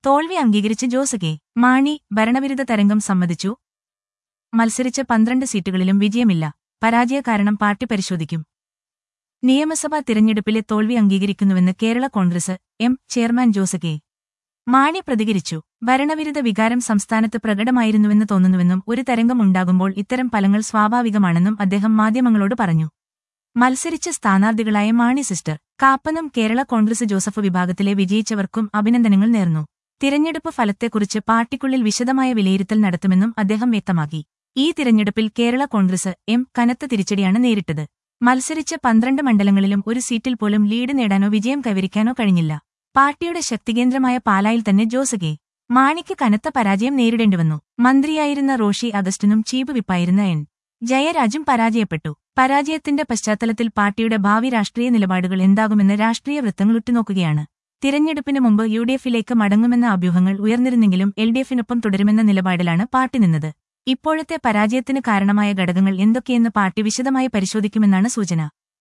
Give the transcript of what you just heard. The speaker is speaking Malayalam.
തോൽവി അംഗീകരിച്ച് ജോസ് കെ മാണി ഭരണവിരുദ്ധ തരംഗം സമ്മതിച്ചു മത്സരിച്ച പന്ത്രണ്ട് സീറ്റുകളിലും വിജയമില്ല പരാജയ കാരണം പാർട്ടി പരിശോധിക്കും നിയമസഭാ തിരഞ്ഞെടുപ്പിലെ തോൽവി അംഗീകരിക്കുന്നുവെന്ന് Kerala Congress M chairman Jose K Mani പ്രതികരിച്ചു ഭരണവിരുദ്ധ വികാരം സംസ്ഥാനത്ത് പ്രകടമായിരുന്നുവെന്ന് തോന്നുന്നുവെന്നും ഒരു തരംഗം ഉണ്ടാകുമ്പോൾ ഇത്തരം ഫലങ്ങൾ സ്വാഭാവികമാണെന്നും അദ്ദേഹം മാധ്യമങ്ങളോട് പറഞ്ഞു മത്സരിച്ച സ്ഥാനാർത്ഥികളായ മാണി സിസ്റ്റർ കാപ്പനും കേരള കോൺഗ്രസ് ജോസഫ് വിഭാഗത്തിലെ വിജയിച്ചവർക്കും അഭിനന്ദനങ്ങൾ നേർന്നു തിരഞ്ഞെടുപ്പ് ഫലത്തെക്കുറിച്ച് പാർട്ടിക്കുള്ളിൽ വിശദമായ വിലയിരുത്തൽ നടത്തുമെന്നും അദ്ദേഹം വ്യക്തമാക്കി ഈ തിരഞ്ഞെടുപ്പിൽ കേരള കോൺഗ്രസ് എം കനത്ത തിരിച്ചടിയാണ് നേരിട്ടത് മത്സരിച്ച പന്ത്രണ്ട് മണ്ഡലങ്ങളിലും ഒരു സീറ്റിൽ പോലും ലീഡ് നേടാനോ വിജയം കൈവരിക്കാനോ കഴിഞ്ഞില്ല പാർട്ടിയുടെ ശക്തികേന്ദ്രമായ പാലായിൽ തന്നെ ജോസ് കെ മാണിക്ക് കനത്ത പരാജയം നേരിടേണ്ടിവന്നു മന്ത്രിയായിരുന്ന റോഷി അഗസ്റ്റിനും ചീഫ് വിപ്പായിരുന്ന എൻ ജയരാജും പരാജയപ്പെട്ടു പരാജയത്തിന്റെ പശ്ചാത്തലത്തിൽ പാർട്ടിയുടെ ഭാവി രാഷ്ട്രീയ നിലപാടുകൾ എന്താകുമെന്ന് രാഷ്ട്രീയ വൃത്തങ്ങൾ ഉറ്റുനോക്കുകയാണ് തിരഞ്ഞെടുപ്പിന് മുമ്പ് യു ഡി എഫിലേക്ക് മടങ്ങുമെന്ന അഭ്യൂഹങ്ങൾ ഉയർന്നിരുന്നെങ്കിലും എൽ ഡി എഫിനൊപ്പം തുടരുമെന്ന നിലപാടിലാണ് പാർട്ടി നിന്നത് ഇപ്പോഴത്തെ പരാജയത്തിന് കാരണമായ ഘടകങ്ങൾ എന്തൊക്കെയെന്ന് പാർട്ടി വിശദമായി പരിശോധിക്കുമെന്നാണ് സൂചന